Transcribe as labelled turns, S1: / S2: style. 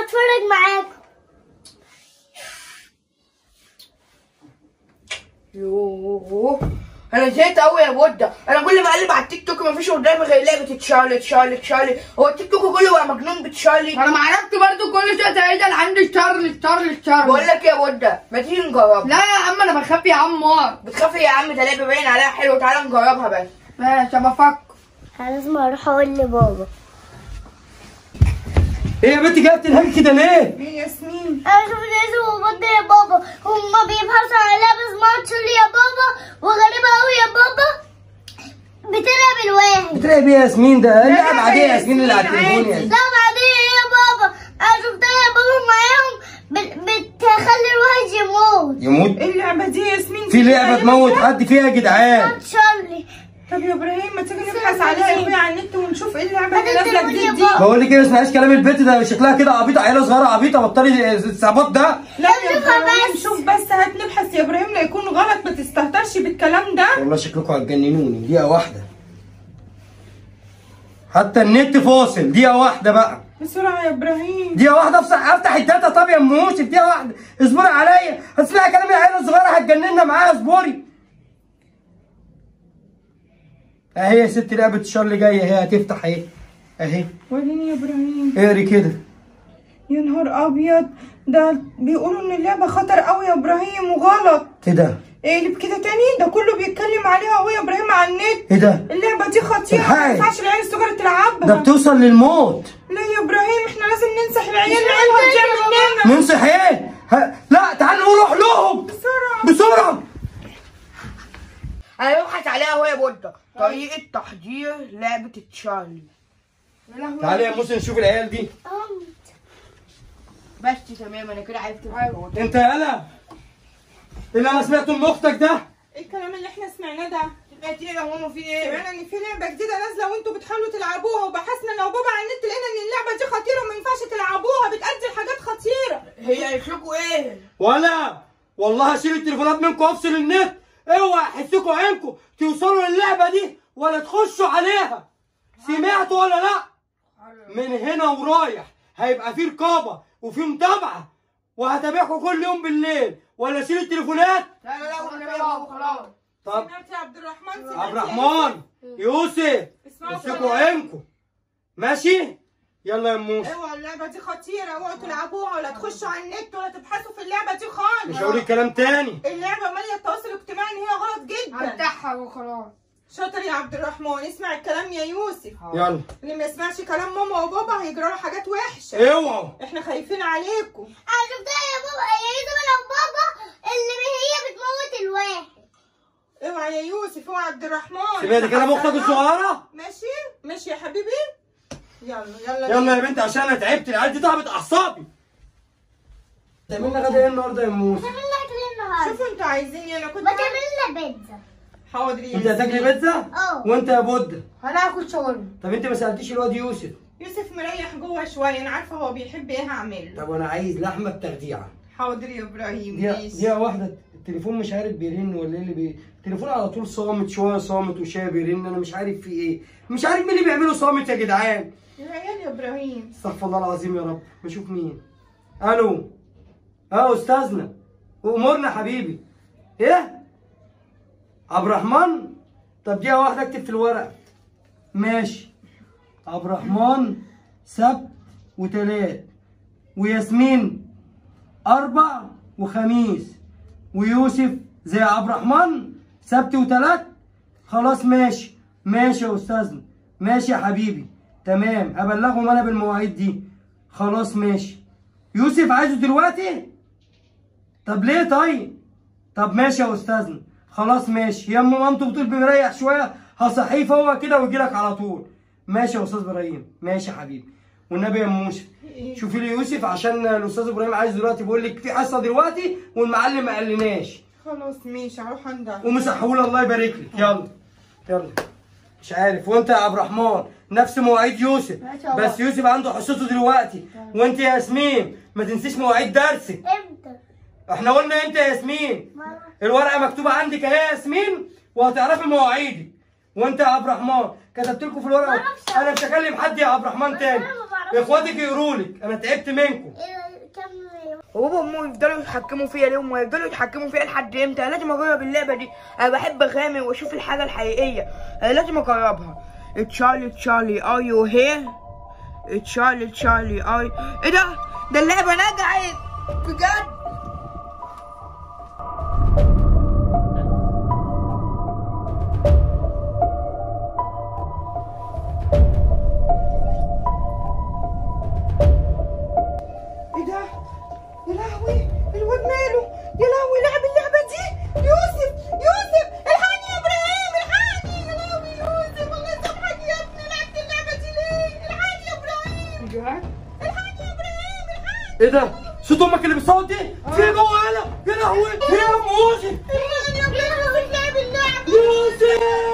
S1: اتفرج معاكم
S2: يوه انا زهقت قوي يا بودة انا كل ما اقلب على التيك توك مفيش قدامي غير لعبه تشارلي تشارلي تشارلي هو التيك توك كله بقى مجنون بتشارلي
S3: انا ما عرفت برضه كل شويه تعيد انا عندي تشارلي تشارلي تشارلي
S2: بقول لك يا بودة ما تيجي نجربها
S3: لا يا عم انا بخاف يا عم مار
S2: بتخافي يا عم ده لعبه باين عليها حلو تعالى نجربها بس
S3: ماشي بفكر
S1: انا لازم اروح اقول لبابا
S4: ايه يا بنتي جايه بتنهكي كده ليه؟
S2: ايه ياسمين
S1: انا شوف لازم بابا يا بابا هما بيبحثوا على لابس ماتشل يا بابا وغريبة قوي يا بابا بتلعب الواحد
S4: بتراقب ايه يا ياسمين ده؟ اللعبه عاديه يا ياسمين اللي على التليفون
S1: لا
S4: يعني
S1: بعدين يا بابا انا شفتها يا بابا معاهم بت- بتخلي الواحد يموت
S4: يموت
S5: ايه اللعبة دي يا ياسمين؟
S4: في لعبه تموت حد فيها يا جدعان
S1: ماتشل
S5: طب يا ابراهيم ما تيجي نبحث عليها يا اخويا على النت ونشوف ايه اللعبة اللي
S1: هات
S5: نازلة
S1: التليفون يا
S5: جديد دي
S1: بابا.
S4: بقول لك ايه ما اسمعيش كلام البنت ده شكلها كده عبيطه عيله صغيره عبيطه بطلي الصعبات ده
S5: لا يا
S1: شوفها
S5: ابراهيم
S1: بس.
S5: شوف بس هات نبحث يا ابراهيم لا يكون غلط ما تستهترش بالكلام ده
S4: والله شكلكم هتجننوني دقيقه واحده حتى النت فاصل دقيقه واحده بقى
S5: بسرعة يا ابراهيم
S4: دقيقه واحده افتح افتح الداتا طب يا ام يوسف دقيقه واحده اصبري عليا هتسمعي كلام العيله الصغيره هتجننا معاها اصبري اهي يا ست لعبه الشر جايه اهي هتفتح اهي اهي
S5: وريني يا ابراهيم
S4: اقري كده
S5: يا نهار ابيض ده بيقولوا ان اللعبة خطر قوي يا ابراهيم وغلط
S4: كده
S5: اقلب كده تاني ده كله بيتكلم عليها قوي يا ابراهيم على النت
S4: ايه ده
S5: اللعبة دي خطيرة ما
S4: الحقي.
S5: ينفعش العيال الصغيرة
S4: ده
S5: تلعبها
S4: بتوصل للموت
S5: لا يا ابراهيم احنا لازم ننصح العيال العيال هتضيع مننا
S4: ننصح ايه ها لا تعال نروح لهم
S5: بسرعة
S4: بسرعه
S2: انا ببحث عليها اهو يا بودة طريقه تحضير لعبه تشارلي
S4: تعالي يا موسى نشوف العيال دي
S2: بس تمام انا كده عرفت الحوار
S4: انت يالا ايه اللي انا سمعته من اختك ده
S5: ايه الكلام اللي احنا سمعناه ده
S2: سمعت ايه يا ماما في ايه
S5: سمعنا ان في لعبه جديده نازله وانتوا بتحاولوا تلعبوها وبحثنا انا وبابا على النت لقينا ان اللعبه دي خطيره وما ينفعش تلعبوها بتأدي لحاجات خطيره
S2: هي قالت لكم ايه
S4: ولا والله هشيل التليفونات منكم وافصل النت اوعى احسكم عينكم توصلوا للعبه دي ولا تخشوا عليها سمعتوا ولا لا من هنا ورايح هيبقى في رقابه وفي متابعه وهتابعكم كل يوم بالليل ولا اشيل التليفونات
S2: لا لا لا والنبي يا بابا خلاص
S4: طب
S5: سمعت يا عبد الرحمن سمعت
S4: عبد
S5: يا
S4: الرحمن يوسف
S5: اسمعوا
S4: امسكوا
S5: كلامي.
S4: عينكم ماشي يلا يا موسى
S5: اوعوا اللعبه دي خطيره اوعوا تلعبوها ولا تخشوا على النت ولا تبحثوا في اللعبه دي خالص
S4: مش هقول كلام تاني
S5: اللعبه ماليه التواصل الاجتماعي ان هي غلط جدا
S3: هفتحها وخلاص
S5: شاطر يا عبد الرحمن اسمع الكلام يا يوسف
S4: يلا
S5: اللي ما يسمعش كلام ماما وبابا هيجرى له حاجات وحشه
S4: اوعوا
S5: احنا خايفين عليكم
S1: انا شفتها يا بابا هي انا وبابا اللي هي بتموت الواحد
S5: اوعى يا يوسف اوعى عبد الرحمن
S4: سمعت كلام اختك الصغيره
S5: ماشي ماشي يا حبيبي يلا يلا
S4: يلا يا بنت عشان انا تعبت العيال دي تعبت اعصابي تعملنا غدا ايه النهارده يا موسى
S1: تعمل لنا اكل النهارده
S5: شوفوا انتوا عايزين ايه انا كنت
S1: ما تعمل لنا بيتزا
S5: حاضر يا
S4: انت هتاكلي
S5: ياسمين.
S4: بيتزا
S1: اه.
S4: وانت يا بودة
S3: انا هاكل شاورما
S4: طب انت ما سالتيش الواد يوسف
S5: يوسف مريح جوه شويه انا عارفه هو بيحب ايه هعمل له
S4: طب انا عايز لحمه بتخديعه
S5: حاضر يا ابراهيم
S4: دقيقه
S5: ماشي
S4: دقيقه واحده التليفون مش عارف بيرن ولا ايه اللي بي... التليفون على طول صامت شويه صامت وشويه بيرن انا مش عارف في ايه مش عارف مين اللي بيعمله صامت يا جدعان
S5: العيال يا ابراهيم
S4: استغفر الله العظيم يا رب بشوف مين الو اه استاذنا امورنا حبيبي ايه عبد الرحمن طب دقيقه واحده اكتب في الورق ماشي عبد الرحمن سبت وتلات وياسمين اربع وخميس ويوسف زي عبد الرحمن سبت وتلات خلاص ماشي ماشي يا استاذنا ماشي يا حبيبي تمام ابلغهم انا بالمواعيد دي خلاص ماشي يوسف عايزه دلوقتي طب ليه طيب طب ماشي يا استاذنا خلاص ماشي يا ام مامته بتقول بيريح شويه هصحيه فوق كده ويجي لك على طول ماشي يا استاذ ابراهيم ماشي يا حبيبي والنبي يا ام يوسف شوفي لي يوسف عشان الاستاذ ابراهيم عايز دلوقتي بيقول لك في حصه دلوقتي والمعلم ما قالناش
S5: خلاص ماشي هروح عندها
S4: ومسحوله الله يبارك لك يلا يلا مش عارف وانت يا عبد الرحمن نفس مواعيد يوسف
S3: ماشي يا
S4: بس يوسف عنده حصته دلوقتي وانت يا ياسمين ما تنسيش مواعيد درسك
S1: امتى
S4: احنا قلنا امتى يا ياسمين الورقه مكتوبه عندك اهي يا ياسمين وهتعرفي مواعيدك وانت يا عبد الرحمن كتبت لكم في الورقه
S1: معرفش.
S4: انا مش هكلم حد يا عبد الرحمن تاني
S1: أنا ما بعرفش
S4: اخواتك يقرولك انا تعبت منكم
S1: إيه، كمل
S2: وبابا وامي يفضلوا يتحكموا فيا ليه وما يفضلوا يتحكموا فيا لحد امتى لازم اجرب اللعبه دي انا بحب اغامر واشوف الحاجه الحقيقيه انا لازم اجربها تشارلي تشارلي ار يو هير تشارلي تشارلي ار ايه ده ده اللعبه نجحت بجد ايه ده يا لهوي الواد ماله يا لهوي لعب اللعبه دي يوسف يوسف الحقني يا ابراهيم الحقني يا لهوي يوسف الله يسامحك يا ابني لعبت اللعبه دي ليه الحقني يا ابراهيم الحقني يا ابراهيم الحقني
S4: ايه ده صوت امك اللي بتصوت دي في جوه هنا يا لهوي في يا ام يوسف
S5: الحقني يا ابراهيم لعب اللعبه
S4: يوسف